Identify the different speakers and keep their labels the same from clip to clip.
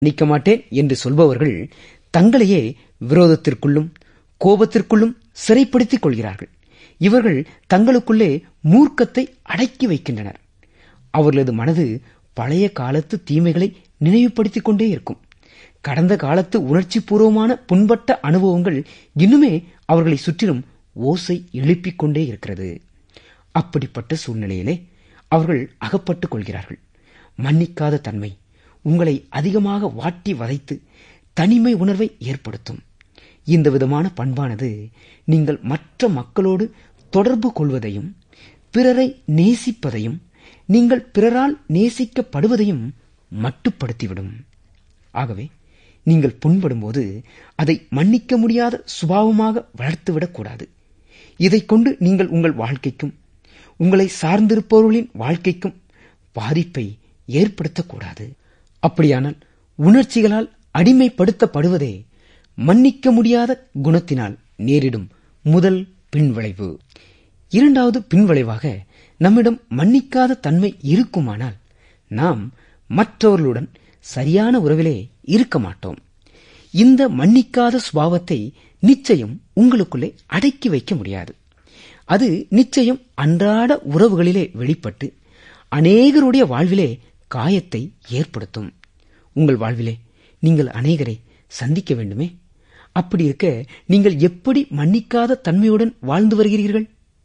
Speaker 1: மன்னிக்க மாட்டேன் என்று சொல்பவர்கள் தங்களையே விரோதத்திற்குள்ளும் கோபத்திற்குள்ளும் சிறைப்படுத்திக் கொள்கிறார்கள் இவர்கள் தங்களுக்குள்ளே மூர்க்கத்தை அடக்கி வைக்கின்றனர் அவர்களது மனது பழைய காலத்து தீமைகளை நினைவுபடுத்திக் கொண்டே இருக்கும் கடந்த காலத்து உணர்ச்சி பூர்வமான புண்பட்ட அனுபவங்கள் இன்னுமே அவர்களை சுற்றிலும் ஓசை எழுப்பிக் கொண்டே இருக்கிறது அப்படிப்பட்ட சூழ்நிலையிலே அவர்கள் அகப்பட்டுக் கொள்கிறார்கள் மன்னிக்காத தன்மை உங்களை அதிகமாக வாட்டி வதைத்து தனிமை உணர்வை ஏற்படுத்தும் இந்த விதமான பண்பானது நீங்கள் மற்ற மக்களோடு தொடர்பு கொள்வதையும் பிறரை நேசிப்பதையும் நீங்கள் பிறரால் நேசிக்கப்படுவதையும் மட்டுப்படுத்திவிடும் ஆகவே நீங்கள் புண்படும்போது அதை மன்னிக்க முடியாத சுபாவமாக வளர்த்துவிடக்கூடாது இதைக் கொண்டு நீங்கள் உங்கள் வாழ்க்கைக்கும் உங்களை சார்ந்திருப்பவர்களின் வாழ்க்கைக்கும் பாதிப்பை ஏற்படுத்தக்கூடாது அப்படியானால் உணர்ச்சிகளால் அடிமைப்படுத்தப்படுவதே மன்னிக்க முடியாத குணத்தினால் நேரிடும் முதல் பின்விளைவு இரண்டாவது பின்விளைவாக நம்மிடம் மன்னிக்காத தன்மை இருக்குமானால் நாம் மற்றவர்களுடன் சரியான உறவிலே இருக்க மாட்டோம் இந்த மன்னிக்காத சுபாவத்தை நிச்சயம் உங்களுக்குள்ளே அடக்கி வைக்க முடியாது அது நிச்சயம் அன்றாட உறவுகளிலே வெளிப்பட்டு அநேகருடைய வாழ்விலே காயத்தை ஏற்படுத்தும் உங்கள் வாழ்விலே நீங்கள் அநேகரை சந்திக்க வேண்டுமே அப்படி இருக்க நீங்கள் எப்படி மன்னிக்காத தன்மையுடன் வாழ்ந்து வருகிறீர்கள்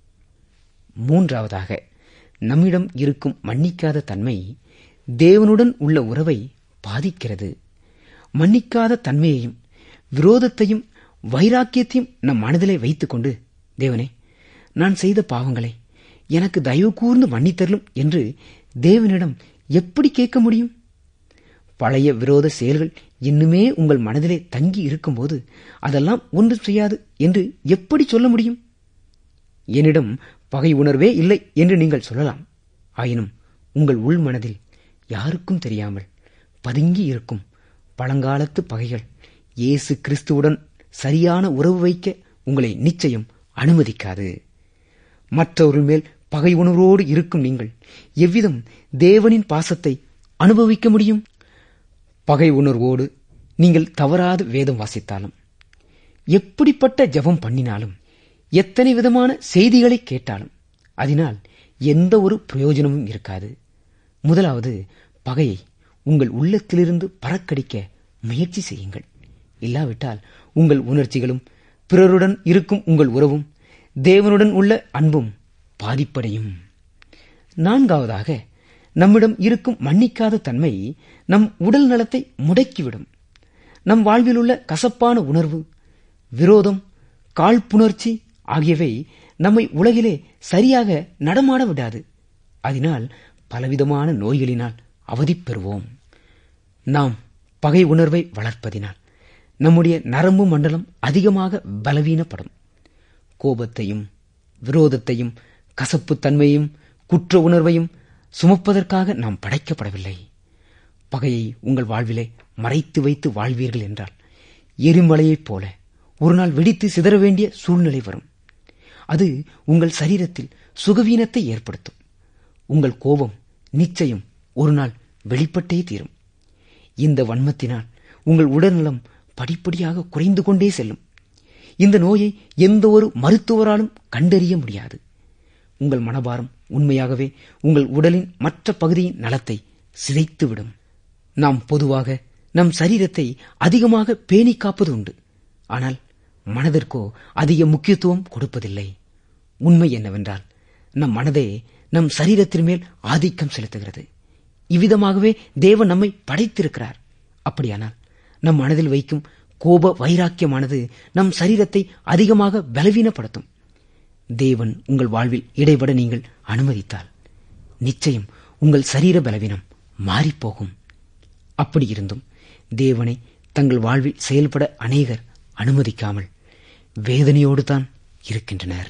Speaker 1: மூன்றாவதாக நம்மிடம் இருக்கும் மன்னிக்காத தன்மை தேவனுடன் உள்ள உறவை பாதிக்கிறது மன்னிக்காத தன்மையையும் விரோதத்தையும் வைராக்கியத்தையும் நம் மனதிலே வைத்துக்கொண்டு தேவனே நான் செய்த பாவங்களை எனக்கு தயவு கூர்ந்து மன்னித்தரலும் என்று தேவனிடம் எப்படி கேட்க முடியும் பழைய விரோத செயல்கள் இன்னுமே உங்கள் மனதிலே தங்கி இருக்கும்போது அதெல்லாம் ஒன்றும் செய்யாது என்று எப்படி சொல்ல முடியும் என்னிடம் பகை உணர்வே இல்லை என்று நீங்கள் சொல்லலாம் ஆயினும் உங்கள் உள் மனதில் யாருக்கும் தெரியாமல் பதுங்கி இருக்கும் பழங்காலத்து பகைகள் இயேசு கிறிஸ்துவுடன் சரியான உறவு வைக்க உங்களை நிச்சயம் அனுமதிக்காது மற்றவர்கள் மேல் பகை உணர்வோடு இருக்கும் நீங்கள் எவ்விதம் தேவனின் பாசத்தை அனுபவிக்க முடியும் பகை உணர்வோடு நீங்கள் தவறாது வேதம் வாசித்தாலும் எப்படிப்பட்ட ஜெபம் பண்ணினாலும் எத்தனை விதமான செய்திகளை கேட்டாலும் அதனால் எந்த ஒரு பிரயோஜனமும் இருக்காது முதலாவது பகையை உங்கள் உள்ளத்திலிருந்து பறக்கடிக்க முயற்சி செய்யுங்கள் இல்லாவிட்டால் உங்கள் உணர்ச்சிகளும் பிறருடன் இருக்கும் உங்கள் உறவும் தேவனுடன் உள்ள அன்பும் பாதிப்படையும் நான்காவதாக நம்மிடம் இருக்கும் மன்னிக்காத தன்மை நம் உடல் நலத்தை முடக்கிவிடும் நம் வாழ்வில் உள்ள கசப்பான உணர்வு விரோதம் காழ்ப்புணர்ச்சி ஆகியவை நம்மை உலகிலே சரியாக நடமாட விடாது அதனால் பலவிதமான நோய்களினால் அவதிப்பெறுவோம் நாம் பகை உணர்வை வளர்ப்பதினால் நம்முடைய நரம்பு மண்டலம் அதிகமாக பலவீனப்படும் கோபத்தையும் விரோதத்தையும் கசப்புத்தன்மையும் குற்ற உணர்வையும் சுமப்பதற்காக நாம் படைக்கப்படவில்லை பகையை உங்கள் வாழ்விலே மறைத்து வைத்து வாழ்வீர்கள் என்றால் எரிமலையைப் போல ஒரு நாள் வெடித்து சிதற வேண்டிய சூழ்நிலை வரும் அது உங்கள் சரீரத்தில் சுகவீனத்தை ஏற்படுத்தும் உங்கள் கோபம் நிச்சயம் ஒரு நாள் வெளிப்பட்டே தீரும் இந்த வன்மத்தினால் உங்கள் உடல்நலம் படிப்படியாக குறைந்து கொண்டே செல்லும் இந்த நோயை எந்த ஒரு மருத்துவராலும் கண்டறிய முடியாது உங்கள் மனபாரம் உண்மையாகவே உங்கள் உடலின் மற்ற பகுதியின் நலத்தை சிதைத்துவிடும் நாம் பொதுவாக நம் சரீரத்தை அதிகமாக பேணி காப்பது உண்டு ஆனால் மனதிற்கோ அதிக முக்கியத்துவம் கொடுப்பதில்லை உண்மை என்னவென்றால் நம் மனதே நம் சரீரத்தின் மேல் ஆதிக்கம் செலுத்துகிறது இவ்விதமாகவே தேவன் நம்மை படைத்திருக்கிறார் அப்படியானால் நம் மனதில் வைக்கும் கோப வைராக்கியமானது நம் சரீரத்தை அதிகமாக பலவீனப்படுத்தும் தேவன் உங்கள் வாழ்வில் இடைபட நீங்கள் அனுமதித்தால் நிச்சயம் உங்கள் சரீர பலவீனம் மாறிப்போகும் அப்படி இருந்தும் தேவனை தங்கள் வாழ்வில் செயல்பட அநேகர் அனுமதிக்காமல் வேதனையோடு தான் இருக்கின்றனர்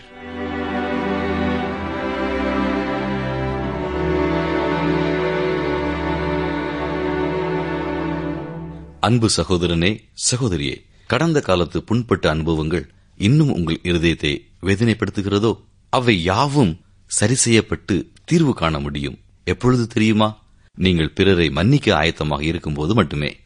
Speaker 2: அன்பு சகோதரனே சகோதரியே கடந்த காலத்து புண்பட்ட அனுபவங்கள் இன்னும் உங்கள் இருதயத்தை வேதனைப்படுத்துகிறதோ அவை யாவும் சரி செய்யப்பட்டு தீர்வு காண முடியும் எப்பொழுது தெரியுமா நீங்கள் பிறரை மன்னிக்க ஆயத்தமாக இருக்கும்போது மட்டுமே